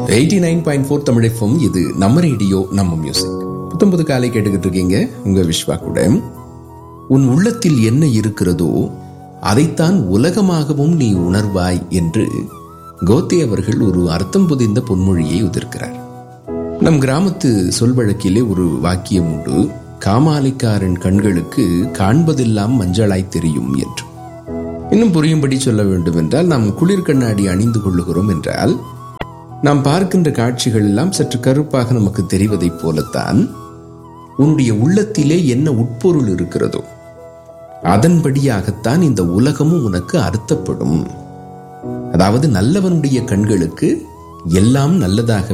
eighty nine point four Tamil இது நம்ம radio நம்ம மியூசிக் புத்தம்பது காலை கேட்டுக்கிட்டு இருக்கீங்க உங்க விஸ்வா கூட உன் உள்ளத்தில் என்ன இருக்கிறதோ அதைத்தான் உலகமாகவும் நீ உணர்வாய் என்று கோத்தே அவர்கள் ஒரு அர்த்தம் புதிந்த பொன்மொழியை உதிர்க்கிறார் நம் கிராமத்து சொல்வழக்கிலே ஒரு வாக்கியம் உண்டு காமாலைக்காரன் கண்களுக்கு காண்பதெல்லாம் மஞ்சளாய் தெரியும் என்று இன்னும் புரியும்படி சொல்ல வேண்டும் என்றால் நாம் குளிர் கண்ணாடி அணிந்து கொள்ளுகிறோம் என்றால் நாம் பார்க்கின்ற காட்சிகள் எல்லாம் சற்று கருப்பாக நமக்கு தெரிவதைப் போலத்தான் உன்னுடைய உள்ளத்திலே என்ன உட்பொருள் இருக்கிறதோ அதன்படியாகத்தான் இந்த உலகமும் உனக்கு அர்த்தப்படும் அதாவது நல்லவனுடைய கண்களுக்கு எல்லாம் நல்லதாக